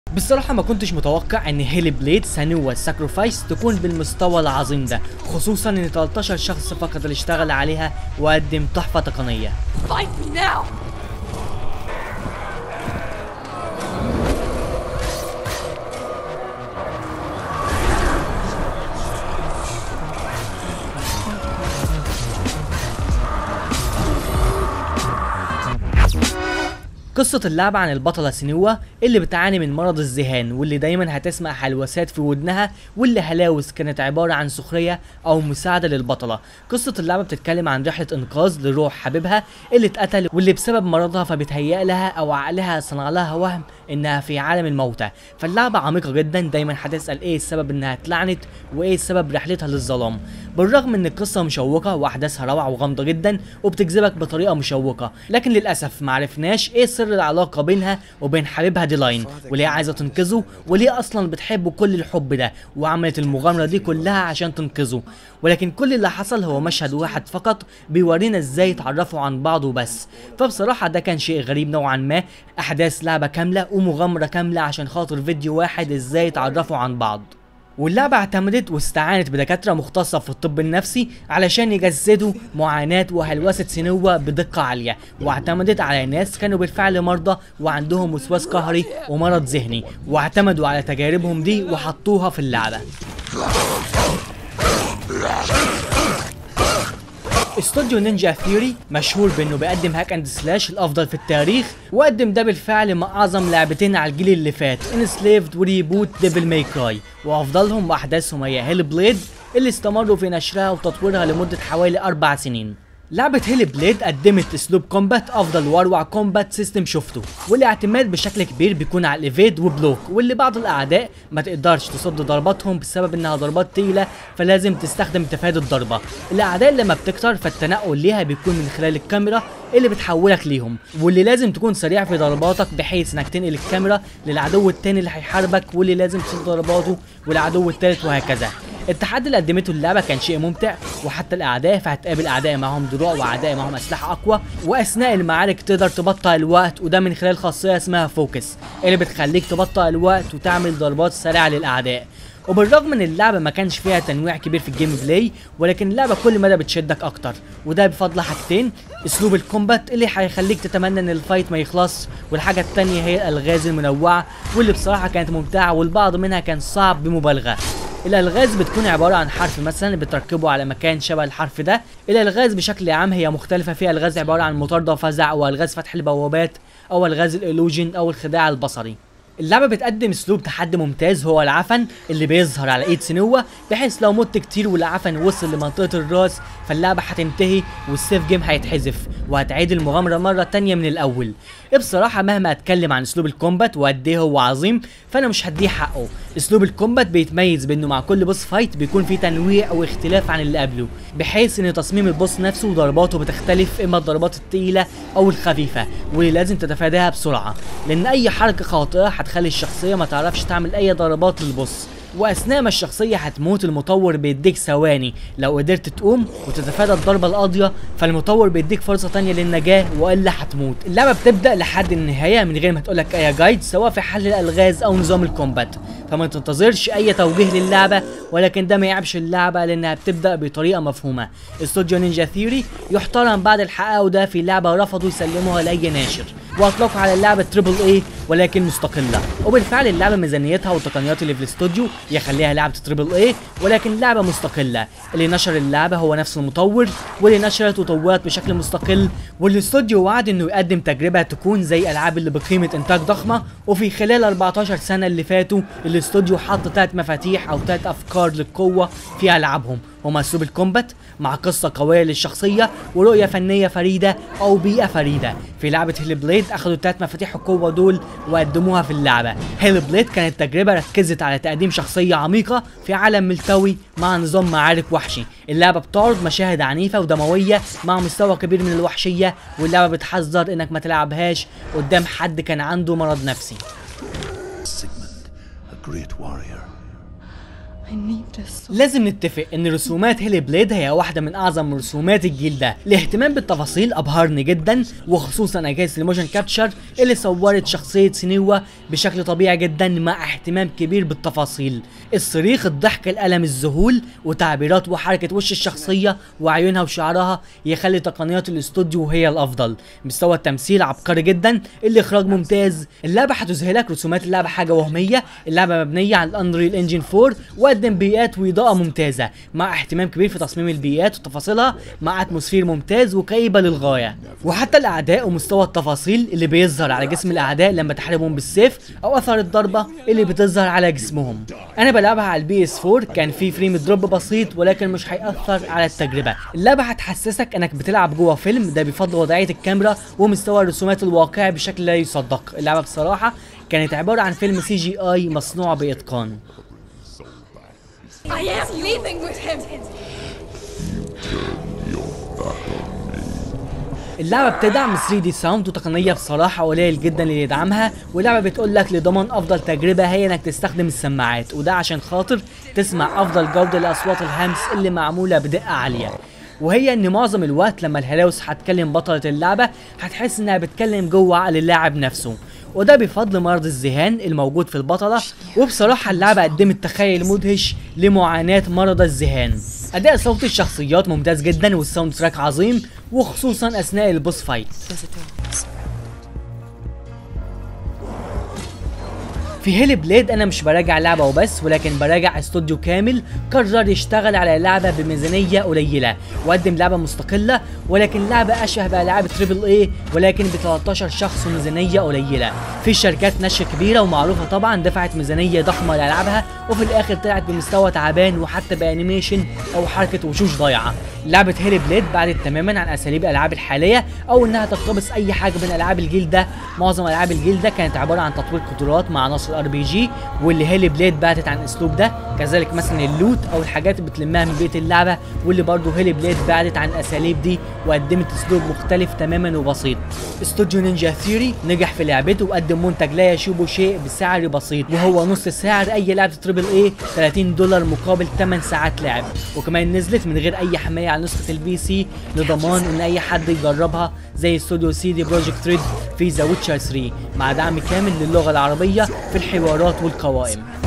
بصراحة ما كنتش متوقع ان هيلي بليد سانوا ساكرفايس تكون بالمستوى العظيم ده خصوصا ان 13 شخص فقط اللي اشتغل عليها وقدم تحفة تقنية Fight me now! قصة اللعبة عن البطلة سينوا اللي بتعاني من مرض الذهان واللي دايما هتسمع حلوسات في ودنها واللي هلاوس كانت عبارة عن سخرية أو مساعدة للبطلة قصة اللعبة بتتكلم عن رحلة إنقاذ لروح حبيبها اللي اتقتل واللي بسبب مرضها فبتهيأ لها أو عقلها صنع لها وهم إنها في عالم الموتى فاللعبة عميقة جدا دايما هتسأل إيه السبب إنها اتلعنت وإيه السبب رحلتها للظلام بالرغم ان القصه مشوقه واحداثها روعه وغامضه جدا وبتجذبك بطريقه مشوقه لكن للاسف معرفناش ايه سر العلاقه بينها وبين حبيبها ديلاين وليه عايزه تنقذه وليه اصلا بتحبه كل الحب ده وعملت المغامره دي كلها عشان تنقذه ولكن كل اللي حصل هو مشهد واحد فقط بيورينا ازاي اتعرفوا عن بعض وبس فبصراحه ده كان شيء غريب نوعا ما احداث لعبه كامله ومغامره كامله عشان خاطر فيديو واحد ازاي اتعرفوا عن بعض واللعبة اعتمدت واستعانت بدكاترة مختصة في الطب النفسي علشان يجسدوا معاناة وهلوسة سينوا بدقة عالية واعتمدت على ناس كانوا بالفعل مرضى وعندهم وسواس قهري ومرض ذهني واعتمدوا على تجاربهم دي وحطوها في اللعبة استوديو نينجا ثيوري مشهور بانه بيقدم هاك اند سلاش الافضل في التاريخ وقدم ده بالفعل مع اعظم لعبتين على الجيل اللي فات انسليفد وريبوت ديفل ماي كراي وافضلهم واحداثهم هي هيل بليد اللي استمروا في نشرها وتطويرها لمده حوالي اربع سنين لعبة هيل بليد قدمت اسلوب كومبات افضل واروع كومبات سيستم شفته والاعتماد بشكل كبير بيكون على الايفيد وبلوك واللي بعض الاعداء ما تقدرش تصد ضرباتهم بسبب انها ضربات تقيلة فلازم تستخدم تفادي الضربة الاعداء لما بتكتر فالتنقل ليها بيكون من خلال الكاميرا اللي بتحولك ليهم واللي لازم تكون سريع في ضرباتك بحيث انك تنقل الكاميرا للعدو التاني اللي هيحاربك واللي لازم تصد ضرباته والعدو التالت وهكذا التحدي اللي قدمته اللعبه كان شيء ممتع وحتى الاعداء فهتقابل اعداء معاهم دروع واعداء معاهم اسلحه اقوى واثناء المعارك تقدر تبطئ الوقت وده من خلال خاصيه اسمها فوكس اللي بتخليك تبطئ الوقت وتعمل ضربات سريعه للاعداء وبالرغم من اللعبه ما كانش فيها تنويع كبير في الجيم بلاي ولكن اللعبه كل مدى بتشدك اكتر وده بفضل حاجتين اسلوب الكومبات اللي هيخليك تتمنى ان الفايت ما يخلص والحاجه التانية هي الالغاز المنوعه واللي بصراحه كانت ممتعه والبعض منها كان صعب بمبالغه الالغاز بتكون عباره عن حرف مثلا بتركبه على مكان شبه الحرف ده الالغاز بشكل عام هي مختلفه في الغاز عباره عن مطارده وفزع او الغاز فتح البوابات او الغاز الالوجن او الخداع البصري اللعبة بتقدم اسلوب تحدي ممتاز هو العفن اللي بيظهر على ايد سنوة بحيث لو مت كتير والعفن وصل لمنطقة الراس فاللعبة هتنتهي والسيف جيم هيتحذف وهتعيد المغامرة مرة تانية من الأول بصراحة مهما اتكلم عن اسلوب الكومبات وقد ايه هو عظيم فانا مش هديه حقه اسلوب الكومبات بيتميز بانه مع كل بوس فايت بيكون فيه تنويع واختلاف عن اللي قبله بحيث ان تصميم البوس نفسه وضرباته بتختلف اما الضربات التقيلة او الخفيفة واللي لازم تتفاداها بسرعة لان اي حركة خاطئة هتخلي الشخصية ما تعرفش تعمل اي ضربات للبوس واثناء ما الشخصيه هتموت المطور بيديك ثواني لو قدرت تقوم وتتفادى الضربه القاضيه فالمطور بيديك فرصه تانية للنجاه والا هتموت اللعبه بتبدا لحد النهايه من غير ما تقولك اي جايد سواء في حل الالغاز او نظام الكومبات فما تنتظرش اي توجيه للعبه ولكن ده ما يعبش اللعبه لانها بتبدا بطريقه مفهومه استوديو نينجا ثيوري يحترم بعد الحقيقه ده في لعبه رفضوا يسلموها لاي ناشر واطلقوا على اللعبه تريبل اي ولكن مستقله وبالفعل اللعبه ميزانيتها والتقنيات اللي في الاستوديو يخليها لعبه تريبل اي ولكن لعبه مستقله اللي نشر اللعبه هو نفس المطور واللي نشرت وطورت بشكل مستقل والاستوديو وعد انه يقدم تجربه تكون زي الالعاب اللي بقيمه انتاج ضخمه وفي خلال 14 سنه اللي فاتوا الاستوديو حط ثلاث مفاتيح او ثلاث افكار للقوه في العابهم هما اسلوب الكومبات مع قصه قويه للشخصيه ورؤيه فنيه فريده او بيئه فريده في لعبه هيل بليد اخدوا الثلاث مفاتيح القوه دول وقدموها في اللعبه هيل بليد كانت تجربه ركزت على تقديم شخصيه عميقه في عالم ملتوي مع نظام معارك وحشي اللعبه بتعرض مشاهد عنيفه ودمويه مع مستوى كبير من الوحشيه واللعبه بتحذر انك ما تلعبهاش قدام حد كان عنده مرض نفسي Sigmund, a great warrior. I need to stop. لازم نتفق ان رسومات هيلي بليد هي واحدة من اعظم رسومات الجيل ده الاهتمام بالتفاصيل ابهرني جدا وخصوصا اجهزة الموشن كابتشر اللي صورت شخصية سينوا بشكل طبيعي جدا مع اهتمام كبير بالتفاصيل الصريخ الضحك الالم الذهول وتعبيرات وحركة وش الشخصية وعيونها وشعرها يخلي تقنيات الاستوديو هي الافضل مستوى التمثيل عبقري جدا الاخراج ممتاز اللعبة هتذهلك رسومات اللعبة حاجة وهمية اللعبة مبنية على الانريل انجن 4 وقدم بيئات واضاءة ممتازة مع اهتمام كبير في تصميم البيئات وتفاصيلها مع اتموسفير ممتاز وكئيبة للغاية وحتى الاعداء ومستوى التفاصيل اللي بيظهر على جسم الاعداء لما تحاربهم بالسيف او اثر الضربة اللي بتظهر على جسمهم انا بلعبها على البي اس 4 كان في فريم دروب بسيط ولكن مش هيأثر على التجربة اللعبة هتحسسك انك بتلعب جوه فيلم ده بفضل وضعية الكاميرا ومستوى الرسومات الواقعي بشكل لا يصدق اللعبة بصراحة كانت عبارة عن فيلم سي جي اي مصنوع بإتقان I am leaving with him. اللعبة بتدعم 3 دي ساوند وتقنية بصراحة قليل جدا اللي يدعمها واللعبة بتقول لك لضمان افضل تجربة هي انك تستخدم السماعات وده عشان خاطر تسمع افضل جودة لاصوات الهمس اللي معمولة بدقة عالية وهي ان معظم الوقت لما الهلاوس هتكلم بطلة اللعبة هتحس انها بتكلم جوه عقل اللاعب نفسه وده بفضل مرض الذهان الموجود في البطلة وبصراحة اللعبة قدمت تخيل مدهش لمعاناة مرض الذهان أداء صوت الشخصيات ممتاز جدا والساوند تراك عظيم وخصوصا أثناء البوس فايت في هيلي بليد انا مش براجع لعبه وبس ولكن براجع استوديو كامل قرر يشتغل على لعبه بميزانيه قليله وقدم لعبه مستقله ولكن لعبه اشبه بالعاب تريبل اي ولكن ب 13 شخص وميزانيه قليله في شركات نشر كبيره ومعروفه طبعا دفعت ميزانيه ضخمه لالعابها وفي الاخر طلعت بمستوى تعبان وحتى بانيميشن او حركه وشوش ضايعه لعبه هيلي بليد بعدت تماما عن اساليب الالعاب الحاليه او انها تقتبس اي حاجه من العاب الجيل ده معظم العاب الجيل ده كانت عباره عن تطوير قدرات مع عناصر ار بي جي واللي هيلي بليد بعدت عن الاسلوب ده كذلك مثلا اللوت او الحاجات اللي بتلمها من بيئه اللعبه واللي برضه هيلي بليد بعدت عن الاساليب دي وقدمت اسلوب مختلف تماما وبسيط استوديو نينجا ثيوري نجح في لعبته وقدم منتج لا يشوبه شيء بسعر بسيط وهو نص سعر اي لعبه تريبل اي 30 دولار مقابل 8 ساعات لعب وكمان نزلت من غير اي حمايه على نسخه البي سي لضمان ان اي حد يجربها زي استوديو سي دي بروجكت ريد في ذا ويتشر 3 مع دعم كامل للغه العربيه في الحوارات والقوائم